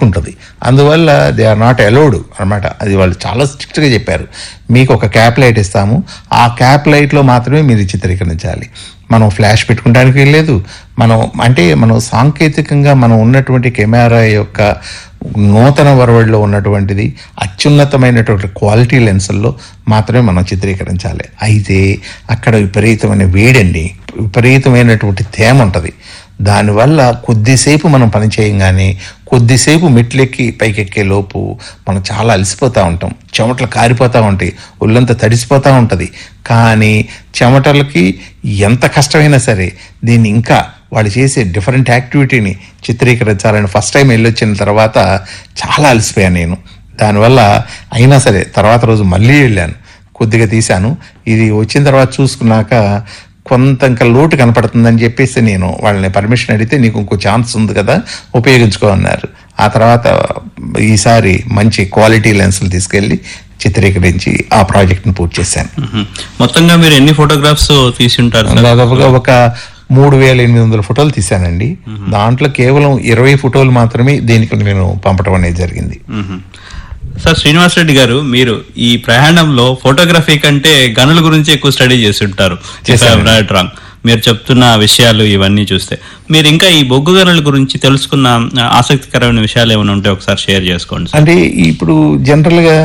అడ్డుకుంటుంది అందువల్ల they are not allowed అనమాట అది వాళ్ళు చాలా స్ట్రిక్ట్గా చెప్పారు మీకు ఒక క్యాప్ లైట్ ఇస్తాము ఆ క్యాప్ లైట్లో మాత్రమే మీరు చిత్రీకరించాలి మనం ఫ్లాష్ పెట్టుకోవడానికి వీల్లేదు మనం అంటే మనం సాంకేతికంగా మనం ఉన్నటువంటి కెమెరా యొక్క నూతన వరవడిలో ఉన్నటువంటిది అత్యున్నతమైనటువంటి క్వాలిటీ లెన్సుల్లో మాత్రమే మనం చిత్రీకరించాలి అయితే అక్కడ విపరీతమైన వేడండి విపరీతమైనటువంటి తేమ ఉంటుంది దానివల్ల కొద్దిసేపు మనం పని చేయంగానే కొద్దిసేపు మెట్లెక్కి పైకెక్కే లోపు మనం చాలా అలసిపోతూ ఉంటాం చెమటలు కారిపోతూ ఉంటాయి ఒళ్ళంతా తడిసిపోతూ ఉంటుంది కానీ చెమటలకి ఎంత కష్టమైనా సరే దీన్ని ఇంకా వాళ్ళు చేసే డిఫరెంట్ యాక్టివిటీని చిత్రీకరించాలని ఫస్ట్ టైం వెళ్ళొచ్చిన తర్వాత చాలా అలసిపోయాను నేను దానివల్ల అయినా సరే తర్వాత రోజు మళ్ళీ వెళ్ళాను కొద్దిగా తీశాను ఇది వచ్చిన తర్వాత చూసుకున్నాక కొంత ఇంకా లోటు కనపడుతుందని చెప్పేసి నేను వాళ్ళని పర్మిషన్ అడిగితే నీకు ఇంకో ఛాన్స్ ఉంది కదా ఉపయోగించుకో అన్నారు ఆ తర్వాత ఈసారి మంచి క్వాలిటీ లెన్సులు తీసుకెళ్ళి చిత్రీకరించి ఆ ప్రాజెక్ట్ని పూర్తి చేశాను మ్మ్. మొత్తంగా మీరు ఎన్ని ఫోటోగ్రాఫ్స్ తీసి ఉంటారు సార్ దాదాపుగా ఒక మూడు వేల ఎనిమిది వందల ఫోటోలు తీశానండి దాంట్లో కేవలం ఇరవై ఫోటోలు మాత్రమే దీనికి నేను పంపడం అనేది జరిగింది మ్మ్. సార్ శ్రీనివాస్ రెడ్డి గారు మీరు ఈ ప్రయాణంలో ఫోటోగ్రఫీ కంటే గనుల గురించి ఎక్కువ స్టడీ చేసి ఉంటారు చేశాను. రైట్ రాంగ్ మీరు చెప్తున్న విషయాలు ఇవన్నీ చూస్తే మీరు ఇంకా ఈ బొగ్గు గనుల గురించి తెలుసుకున్న ఆ, ఆసక్తికరమైన విషయాలు ఏమైనా ఉంటే ఒకసారి షేర్ చేసుకోండి సార్ అంటే ఇప్పుడు జనరల్ గా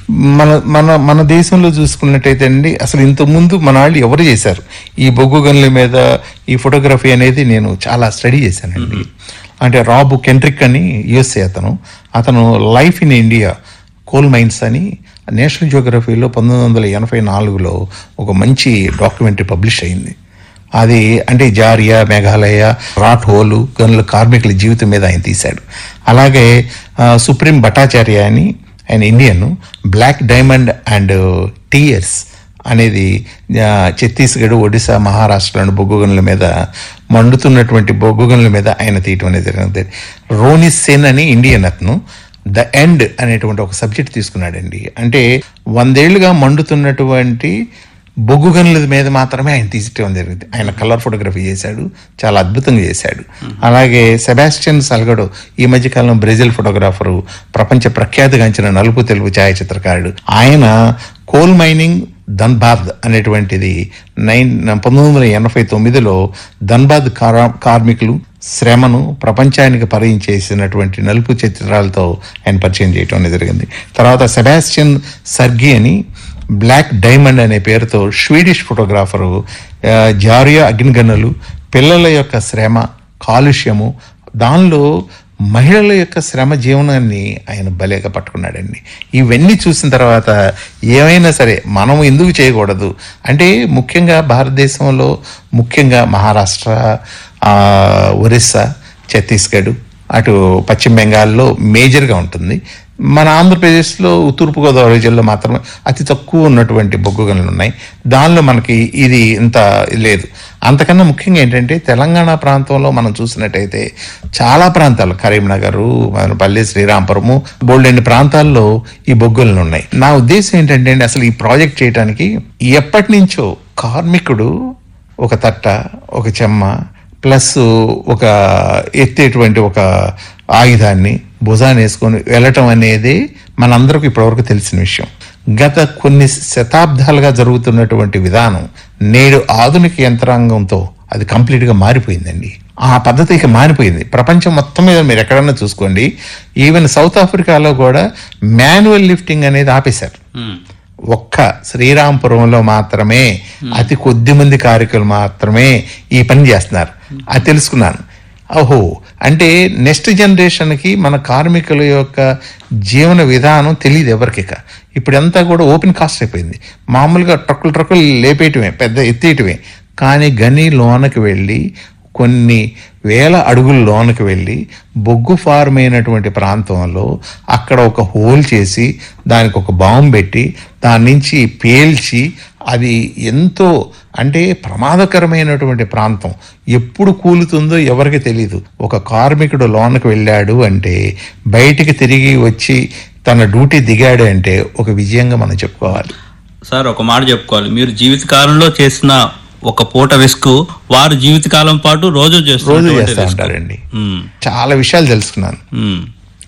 మన మన మన దేశంలో చూసుకున్నట్టయితే అండి అసలు ఇంత ముందు మన వాళ్ళు ఎవరు చేశారు ఈ బొగ్గు గనుల మీద ఈ ఫోటోగ్రఫీ అనేది నేను చాలా స్టడీ చేశానండి అంటే రాబు కెంట్రిక్ అని యుఎస్ఏ అతను అతను life in India coal mines అని నేషనల్ జియోగ్రఫీలో పంతొమ్మిది వందల ఎనభై నాలుగులో ఒక మంచి డాక్యుమెంటరీ పబ్లిష్ అయింది అది అంటే జారియా మేఘాలయ రాట్ హోలు గనుల కార్మికుల జీవితం మీద ఆయన తీశాడు అలాగే ఆ, సుప్రీం భట్టాచార్య అని ఆయన Indian black diamond and tears అనేది ఆ, ఛత్తీస్గఢ్ ఒడిశా మహారాష్ట్రలోని బొగ్గు గనుల మీద మండుతున్నటువంటి బొగ్గు గనుల మీద ఆయన తీయటం అనేది జరిగింది రోని సెన్ అని ఇండియన్ అతను ద ఎండ్ అనేటువంటి ఒక సబ్జెక్ట్ తీసుకున్నాడండి అంటే వందేళ్లుగా మండుతున్నటువంటి బొగ్గు గనుల మీద మాత్రమే ఆయన తీసుకోవడం జరిగింది ఆయన కలర్ ఫోటోగ్రఫీ చేశాడు చాలా అద్భుతంగా చేశాడు అలాగే సెబాస్టియన్ సల్గడో ఈ మధ్యకాలం బ్రెజిల్ ఫోటోగ్రాఫరు ప్రపంచ ప్రఖ్యాతిగాంచిన నలుపు తెలుగు ఛాయాచిత్రకారుడు ఆయన కోల్ మైనింగ్ ధన్బాద్ అనేటువంటిది నైన్ పంతొమ్మిది వందల ఎనభై తొమ్మిదిలో ధన్బాద్ కారా- కార్మికులు శ్రమను ప్రపంచానికి పరిచయం చేసినటువంటి నలుపు చిత్రాలతో ఆయన పరిచయం చేయటం అనేది జరిగింది తర్వాత సెబాస్టియన్ సర్గి అని బ్లాక్ డైమండ్ అనే పేరుతో స్వీడిష్ ఫోటోగ్రాఫరు ఆ, జారియా అగ్నిగన్నులు పిల్లల యొక్క శ్రమ కాలుష్యము దానిలో మహిళల యొక్క శ్రమ జీవనాన్ని ఆయన భలేగా పట్టుకున్నాడండి ఇవన్నీ చూసిన తర్వాత ఏమైనా సరే మనం ఎందుకు చేయకూడదు అంటే ముఖ్యంగా భారతదేశంలో ముఖ్యంగా మహారాష్ట్ర ఆ, ఒరిస్సా ఛత్తీస్గఢ్ అటు పశ్చిమ బెంగాల్లో మేజర్గా ఉంటుంది మన ఆంధ్రప్రదేశ్లో తూర్పుగోదావరి జిల్లా మాత్రమే అతి తక్కువ ఉన్నటువంటి బొగ్గు గనులు ఉన్నాయి దానిలో మనకి ఇది ఇంత లేదు అంతకన్నా ముఖ్యంగా ఏంటంటే తెలంగాణ ప్రాంతంలో మనం చూసినట్టయితే చాలా ప్రాంతాలు కరీంనగర్ పల్లి శ్రీరాంపురము బోల్డెన్ని ప్రాంతాల్లో ఈ బొగ్గులు ఉన్నాయి నా ఉద్దేశం ఏంటంటే అండి, అసలు ఈ ప్రాజెక్ట్ చేయడానికి ఎప్పటి నుంచో కార్మికుడు ఒక తట్ట ఒక చెమ్మ ప్లస్ ఒక ఎత్తేటువంటి ఒక ఆయుధాన్ని భుజాన్ని వేసుకొని వెళ్ళటం అనేది మనందరికి ఇప్పటివరకు తెలిసిన విషయం గత కొన్ని శతాబ్దాలుగా జరుగుతున్నటువంటి విధానం నేడు ఆధునిక యంత్రాంగంతో అది కంప్లీట్గా మారిపోయిందండి ఆ పద్ధతి ఇక మారిపోయింది ప్రపంచం మొత్తం మీద మీరు ఎక్కడన్నా చూసుకోండి ఈవెన్ సౌత్ ఆఫ్రికాలో కూడా మాన్యువల్ లిఫ్టింగ్ అనేది ఆపేశారు మ్మ్. ఒక్క శ్రీరాంపురంలో మాత్రమే అతి కొద్ది మంది కార్మికులు మాత్రమే ఈ పని చేస్తున్నారు అది తెలుసుకున్నాను ఓహో అంటే నెక్స్ట్ జనరేషన్కి మన కార్మికుల యొక్క జీవన విధానం తెలియదు ఎవరికి ఇక ఇప్పుడంతా కూడా ఓపెన్ కాస్ట్ అయిపోయింది మామూలుగా ట్రక్కులు ట్రక్కులు లేపేయటమే పెద్ద ఎత్తేయటమే కానీ గని లోనకి వెళ్ళి కొన్ని వేల అడుగుల లోనకి వెళ్ళి బొగ్గు ఫార్మ్ అయినటువంటి ప్రాంతంలో అక్కడ ఒక హోల్ చేసి దానికి ఒక బాంబు పెట్టి దాని నుంచి పేల్చి అది ఎంతో అంటే ప్రమాదకరమైనటువంటి ప్రాంతం ఎప్పుడు కూలుతుందో ఎవరికి తెలియదు ఒక కార్మికుడు లోనకి వెళ్ళాడు అంటే బయటికి తిరిగి వచ్చి తన డ్యూటీ దిగాడు అంటే ఒక విజయంగా మనం చెప్పుకోవాలి సార్ ఒక మాట చెప్పుకోవాలి మీరు జీవితకాలంలో చేసిన ఒక పూట విసుకు వారు జీవితకాలం పాటు రోజు రోజు చేస్తున్నటువంటి చేస్తూ విసుకు. ఉంటారండి మ్మ్. చాలా విషయాలు తెలుసుకున్నాను మ్మ్.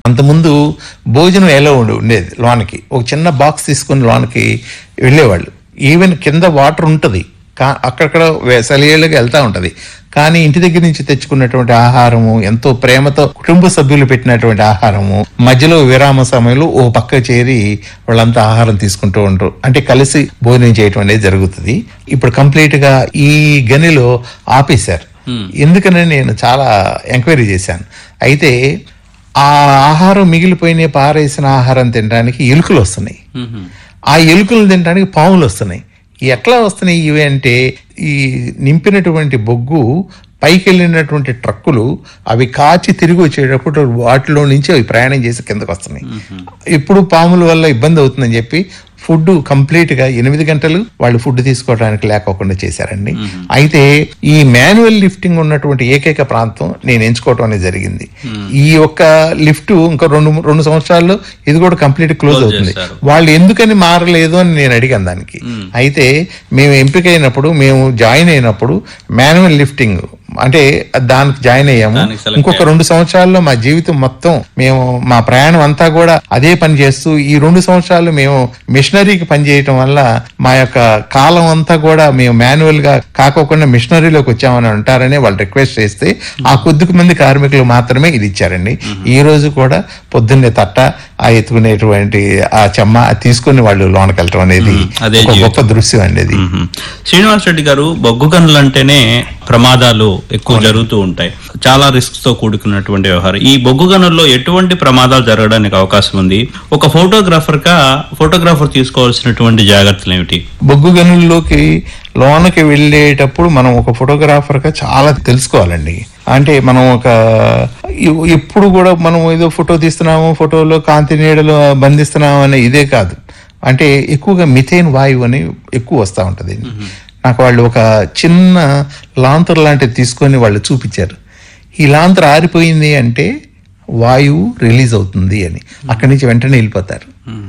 అంతకుముందు భోజనం ఎలా ఉండి ఉండేది లోనకి ఒక చిన్న బాక్స్ తీసుకుని లోనకి వెళ్ళేవాళ్ళు ఈవెన్ కింద వాటర్ ఉంటుంది కా అక్కడక్కడ సెలయేళ్ళకి వెళ్తా ఉంటది కానీ ఇంటి దగ్గర నుంచి తెచ్చుకున్నటువంటి ఆహారము ఎంతో ప్రేమతో కుటుంబ సభ్యులు పెట్టినటువంటి ఆహారము మధ్యలో విరామ సమయంలో ఓ పక్క చేరి వాళ్ళంతా ఆహారం తీసుకుంటూ ఉంటారు అంటే కలిసి భోజనం చేయటం అనేది జరుగుతుంది ఇప్పుడు కంప్లీట్ గా ఈ గనిలో ఆపేశారు ఎందుకని నేను చాలా ఎంక్వైరీ చేశాను అయితే ఆ ఆహారం మిగిలిపోయిన పారేసిన ఆహారం తినడానికి ఎలుకలు వస్తున్నాయి ఆ ఎలుకలు తినడానికి పాములు వస్తున్నాయి ఎట్లా వస్తున్నాయి ఇవి అంటే ఈ నింపినటువంటి బొగ్గు పైకి వెళ్ళినటువంటి ట్రక్కులు అవి కాచి తిరిగి వచ్చేటప్పుడు వాటిలో నుంచి అవి ప్రయాణం చేసి కిందకు వస్తున్నాయి ఇప్పుడు పాముల వల్ల ఇబ్బంది అవుతుందని చెప్పి ఫుడ్ కంప్లీట్ గా ఎనిమిది గంటలు వాళ్ళు ఫుడ్ తీసుకోవడానికి లేకోకుండా చేశారండి అయితే ఈ మాన్యువల్ లిఫ్టింగ్ ఉన్నటువంటి ఏకైక ప్రాంతం నేను ఎంచుకోవటం అనేది జరిగింది ఈ యొక్క లిఫ్ట్ ఇంకా రెండు రెండు సంవత్సరాల్లో ఇది కూడా కంప్లీట్ క్లోజ్ అవుతుంది చేశారు. వాళ్ళు ఎందుకని మారలేదు అని నేను అడిగాను దానికి అయితే మేము ఎంపిక అయినప్పుడు మేము జాయిన్ అయినప్పుడు మాన్యువల్ లిఫ్టింగ్ అంటే దానికి జాయిన్ అయ్యాము దానికి select ఇంకొక రెండు సంవత్సరాల్లో మా జీవితం మొత్తం మేము మా ప్రయాణం అంతా కూడా అదే పని చేస్తూ ఈ రెండు సంవత్సరాలు మేము మిషనరీకి పని చేయటం వల్ల మా యొక్క కాలం అంతా కూడా మేము మాన్యువల్ గా కాకోకుండా మిషనరీలోకి వచ్చామని అంటారని వాళ్ళు రిక్వెస్ట్ చేస్తే ఆ కొద్దికి మంది కార్మికులు మాత్రమే ఇది ఇచ్చారండి ఈ రోజు కూడా పొద్దున్నే తట్ట ఆ ఎత్తుకునేటువంటి ఆ చెమ్మ అది తీసుకుని వాళ్ళు లోనకి వెళ్ళటం అనేది అదే ఒక జీవితం. గొప్ప దృశ్యం అండి అది మ్మ్. శ్రీనివాస్ రెడ్డి గారు బొగ్గు గనులు అంటేనే ప్రమాదాలు ఎక్కువ జరుగుతూ ఉంటాయి చాలా రిస్క్ తో కూడుకున్నటువంటి వ్యవహారం ఈ బొగ్గు గనుల్లో ఎటువంటి ప్రమాదాలు జరగడానికి అవకాశం ఉంది ఒక ఫోటోగ్రాఫర్ గా ఫోటోగ్రాఫర్ తీసుకోవాల్సినటువంటి జాగ్రత్తలు ఏమిటి బొగ్గు గనుల్లోకి లోనకి వెళ్ళేటప్పుడు మనం ఒక ఫోటోగ్రాఫర్ గా చాలా తెలుసుకోవాలండి అంటే మనం ఒక ఎ- ఎప్పుడు కూడా మనం ఏదో ఫోటో తీస్తున్నాము ఫోటోలో కాంతి నీడలు బంధిస్తున్నాము అనే ఇదే కాదు అంటే ఎక్కువగా మిథేన్ వాయువు అని ఎక్కువ వస్తూ ఉంటది నాకు వాళ్ళు ఒక చిన్న లాంతర్ లాంటిది తీసుకొని వాళ్ళు చూపించారు ఈ లాంతర్ ఆరిపోయింది అంటే వాయువు రిలీజ్ అవుతుంది అని అక్కడి నుంచి వెంటనే వెళ్ళిపోతారు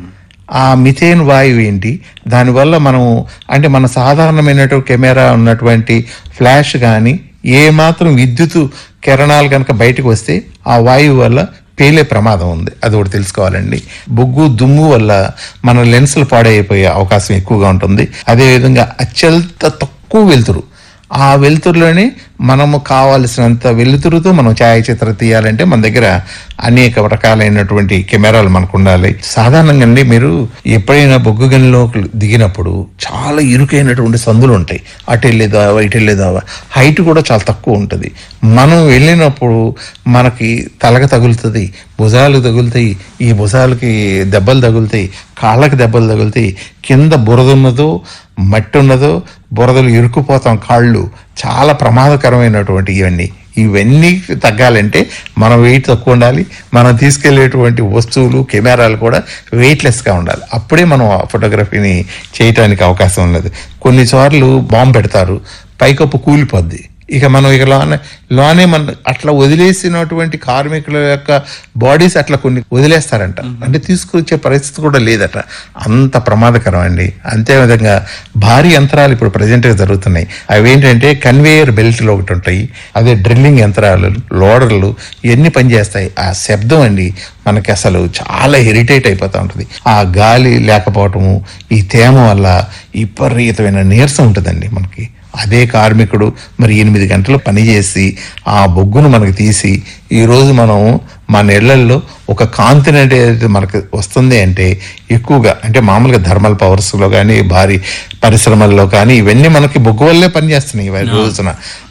ఆ మిథేన్ వాయువు ఏంటి దానివల్ల మనం అంటే మన సాధారణమైనటువంటి కెమెరా ఉన్నటువంటి ఫ్లాష్ కానీ ఏ మాత్రం విద్యుత్ కిరణాలు కనుక బయటకు వస్తే ఆ వాయువు వల్ల పేలే ప్రమాదం ఉంది అది ఒకటి తెలుసుకోవాలండి బొగ్గు దుమ్ము వల్ల మన లెన్సులు పాడైపోయే అవకాశం ఎక్కువగా ఉంటుంది అదేవిధంగా అత్యంత తక్కువ వెలుతురు ఆ వెలుతురులోనే మనము కావాల్సినంత వెలుతురుతో మనం ఛాయాచిత్ర తీయాలంటే మన దగ్గర అనేక రకాలైనటువంటి కెమెరాలు మనకు ఉండాలి సాధారణంగా అండి మీరు ఎప్పుడైనా బొగ్గు గనిలోకి దిగినప్పుడు చాలా ఇరుకైనటువంటి సందులు ఉంటాయి అటు వెళ్ళేదావా ఇటు వెళ్ళేదావా హైట్ కూడా చాలా తక్కువ ఉంటుంది మనం వెళ్ళినప్పుడు మనకి తలక తగులుతుంది భుజాలు తగులుతాయి ఈ భుజాలకి దెబ్బలు తగులుతాయి కాళ్ళకి దెబ్బలు తగులుతాయి కింద బురద ఉన్నదో మట్టి ఉన్నదో బురదలు ఇరుక్కుపోతాం కాళ్ళు చాలా ప్రమాదకరమైనటువంటి ఇవన్నీ ఇవన్నీ తగ్గాలంటే మనం వెయిట్ తక్కువ ఉండాలి మనం తీసుకెళ్లేటువంటి వస్తువులు కెమెరాలు కూడా వెయిట్లెస్గా ఉండాలి అప్పుడే మనం ఆ ఫోటోగ్రఫీని చేయటానికి అవకాశం ఉన్నది కొన్నిసార్లు బాంబు పెడతారు పైకప్పు కూలిపోద్ది ఇక మనం ఇక లోనే లోనే మన అట్లా వదిలేసినటువంటి కార్మికుల యొక్క బాడీస్ అట్లా కొన్ని వదిలేస్తారంట అంటే తీసుకొచ్చే పరిస్థితి కూడా లేదట అంత ప్రమాదకరం అండి అంతేవిధంగా భారీ యంత్రాలు ఇప్పుడు ప్రజెంట్ గా జరుగుతున్నాయి అవి ఏంటంటే కన్వేయర్ బెల్ట్లు ఒకటి ఉంటాయి అదే డ్రిల్లింగ్ యంత్రాలు లోడర్లు ఇవన్నీ పనిచేస్తాయి ఆ శబ్దం అండి మనకి అసలు చాలా ఇరిటేట్ అయిపోతూ ఉంటుంది ఆ గాలి లేకపోవటము ఈ తేమ వల్ల విపరీతమైన నీరసం ఉంటుందండి మనకి అదే కార్మికుడు మరి ఎనిమిది గంటలు పనిచేసి ఆ బొగ్గును మనకు తీసి ఈ రోజు మనం మన ఇళ్లల్లో ఒక కాంతినెంట్ ఏదైతే మనకు వస్తుంది అంటే ఎక్కువగా అంటే మామూలుగా థర్మల్ పవర్స్ లో కానీ భారీ పరిశ్రమల్లో కానీ ఇవన్నీ మనకి బొగ్గు వల్లే పనిచేస్తున్నాయి ఈ రోజున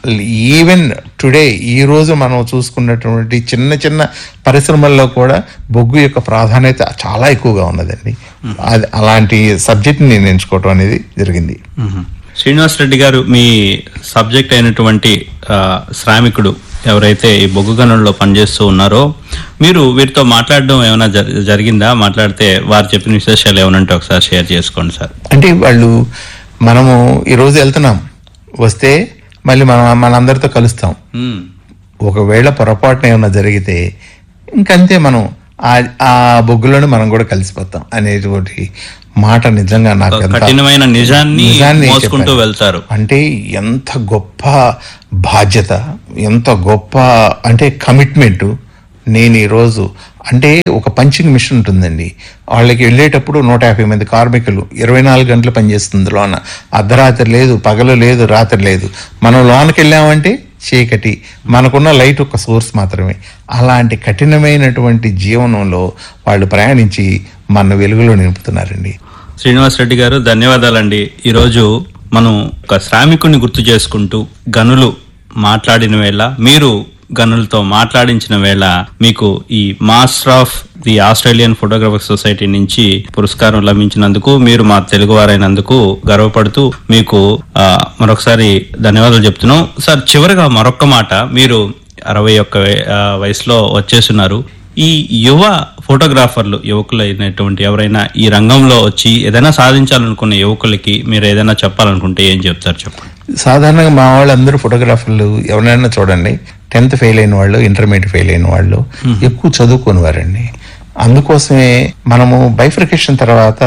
ఈవెన్ టుడే ఈ రోజు మనం చూసుకున్నటువంటి చిన్న చిన్న పరిశ్రమల్లో కూడా బొగ్గు యొక్క ప్రాధాన్యత చాలా ఎక్కువగా ఉన్నదండి అది అలాంటి సబ్జెక్ట్ నేను ఎంచుకోవటం అనేది జరిగింది మ్మ్. శ్రీనివాస్ రెడ్డి గారు మీ సబ్జెక్ట్ అయినటువంటి ఆ, శ్రామికుడు ఎవరైతే ఈ బొగ్గు గనుల్లో పనిచేస్తూ ఉన్నారో మీరు వీరితో మాట్లాడడం ఏమైనా జరి- జరిగిందా మాట్లాడితే వారు చెప్పిన విశేషాలు ఏమైనా ఉంటే ఒకసారి షేర్ చేసుకోండి సార్ అంటే వాళ్ళు మనము ఈ రోజు వెళ్తున్నాం వస్తే మళ్ళీ మనం మనందరితో కలుస్తాం మ్మ్. ఒకవేళ పొరపాటున ఏమైనా జరిగితే ఇంకంతే మనం ఆ ఆ బొగ్గులోనే మనం కూడా కలిసిపోతాం అనేటువంటి మాట నిజంగా నాకు ఎంత కఠినమైన నిజాన్ని నిజాన్ని మోసుకుంటూ చెప్పారు. వెళ్తారు అంటే ఎంత గొప్ప బాధ్యత ఎంత గొప్ప అంటే కమిట్మెంట్ నేను ఈరోజు అంటే ఒక పంచింగ్ మిషన్ ఉంటుందండి వాళ్ళకి వెళ్ళేటప్పుడు నూట యాభై మంది కార్మికులు ఇరవై నాలుగు గంటలు పనిచేస్తుంది లోన అర్ధరాత్రి లేదు పగలు లేదు రాత్రి లేదు మనం లోనకి వెళ్ళామంటే చీకటి మనకున్న లైట్ ఒక సోర్స్ మాత్రమే అలాంటి కఠినమైనటువంటి జీవనంలో వాళ్ళు ప్రయాణించి మన వెలుగులో నింపుతున్నారండి శ్రీనివాస్ రెడ్డి గారు ధన్యవాదాలండి ఈరోజు మనం ఒక శ్రామికుని గుర్తు చేసుకుంటూ గనులు మాట్లాడిన వేళ మీరు గనులతో మాట్లాడించిన వేళ మీకు ఈ master of the Australian photographer society నుంచి పురస్కారం లభించినందుకు మీరు మా తెలుగువారైనందుకు గర్వపడుతూ మీకు ఆ, మరొకసారి ధన్యవాదాలు చెప్తున్నాం సార్ చివరిగా మరొక్క మాట మీరు అరవై ఒక్క వే- ఆ, వయసులో వచ్చేస్తున్నారు ఈ యువ ఫోటోగ్రాఫర్లు యువకులు అయినటువంటి ఎవరైనా ఈ రంగంలో వచ్చి ఏదైనా సాధించాలనుకున్న యువకులకి మీరు ఏదైనా చెప్పాలనుకుంటే ఏం చెప్తారు చెప్పండి సాధారణంగా మా వాళ్ళందరూ ఫోటోగ్రాఫర్లు ఎవరైనా చూడండి టెన్త్ ఫెయిల్ అయిన వాళ్ళు ఇంటర్మీడియట్ ఫెయిల్ అయిన వాళ్ళు ఎక్కువ చదువుకుని వారండి అందుకోసమే మనము బైఫర్కేషన్ తర్వాత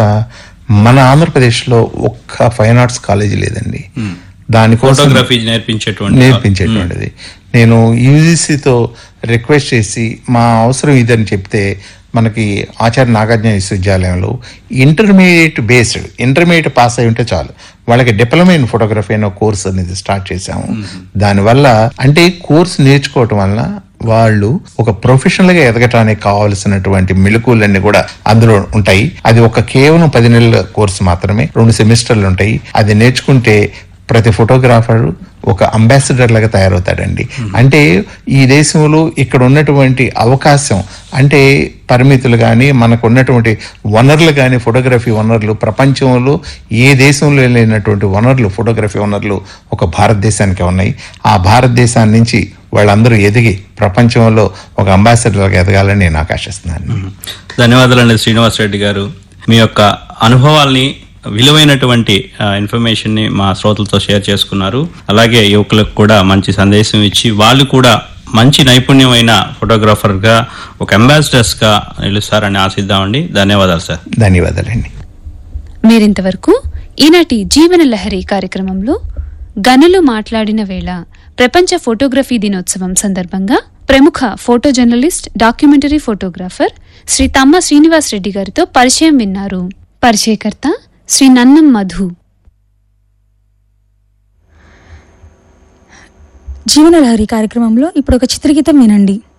మన ఆంధ్రప్రదేశ్లో ఒక్క ఫైన్ ఆర్ట్స్ కాలేజీ లేదండి దానికోసం ఫోటోగ్రఫీ నేర్పించేటువంటి నేర్పించేటువంటిది నేను యూజీసీతో రిక్వెస్ట్ చేసి మా అవసరం ఇదని చెప్తే మనకి ఆచార్య నాగార్జున విశ్వవిద్యాలయంలో ఇంటర్మీడియట్ బేస్డ్ ఇంటర్మీడియట్ పాస్ అయి ఉంటే చాలు వాళ్ళకి డిప్లొమా ఇన్ ఫోటోగ్రఫీ అనే కోర్స్ అనేది స్టార్ట్ చేశాము దానివల్ల అంటే కోర్స్ నేర్చుకోవటం వల్ల వాళ్ళు ఒక ప్రొఫెషనల్ గా ఎదగటానికి కావాల్సినటువంటి మెలకువలన్నీ కూడా అందులో ఉంటాయి అది ఒక కేవలం పది నెలల కోర్సు మాత్రమే రెండు సెమిస్టర్లు ఉంటాయి అది నేర్చుకుంటే ప్రతి ఫోటోగ్రాఫర్ ఒక అంబాసిడర్ లాగా తయారవుతాడండి అంటే ఈ దేశంలో ఇక్కడ ఉన్నటువంటి అవకాశం అంటే పరిమితులు కానీ మనకు ఉన్నటువంటి వనరులు కానీ ఫోటోగ్రఫీ వనరులు ప్రపంచంలో ఏ దేశంలో లేనటువంటి వనరులు ఫోటోగ్రఫీ వనరులు ఒక భారతదేశానికి ఉన్నాయి ఆ భారతదేశాన్ని నుంచి వాళ్ళందరూ ఎదిగి ప్రపంచంలో ఒక అంబాసిడర్గా ఎదగాలని నేను ఆకాశిస్తున్నాను ధన్యవాదాలండి శ్రీనివాస్ రెడ్డి గారు మీ యొక్క అనుభవాల్ని విలువైనటువంటి ఇన్ఫర్మేషన్ ని మా శ్రోతలతో షేర్ చేసుకున్నారు అలాగే యువకులకు కూడా మంచి సందేశం ఇచ్చి వాళ్ళు కూడా మంచి నైపుణ్యమైన ఫోటోగ్రాఫర్ గా ఒక అంబాసిడర్స్ గా నిలుస్తారని ఆశిద్దామండి ధన్యవాదాలు సార్ ధన్యవాదాలండి మీరింతవరకు ఈనాటి జీవన లహరి కార్యక్రమంలో గనులు మాట్లాడిన వేళ ప్రపంచ ఫోటోగ్రఫీ దినోత్సవం సందర్భంగా ప్రముఖ photo journalist documentary photographer Shri Tamma Srinivas Reddy గారితో పరిచయం విన్నారు పరిచయకర్త శ్రీ నన్నం మధు జీవనలహరి కార్యక్రమంలో ఇప్పుడు ఒక చిత్రగీతం వినండి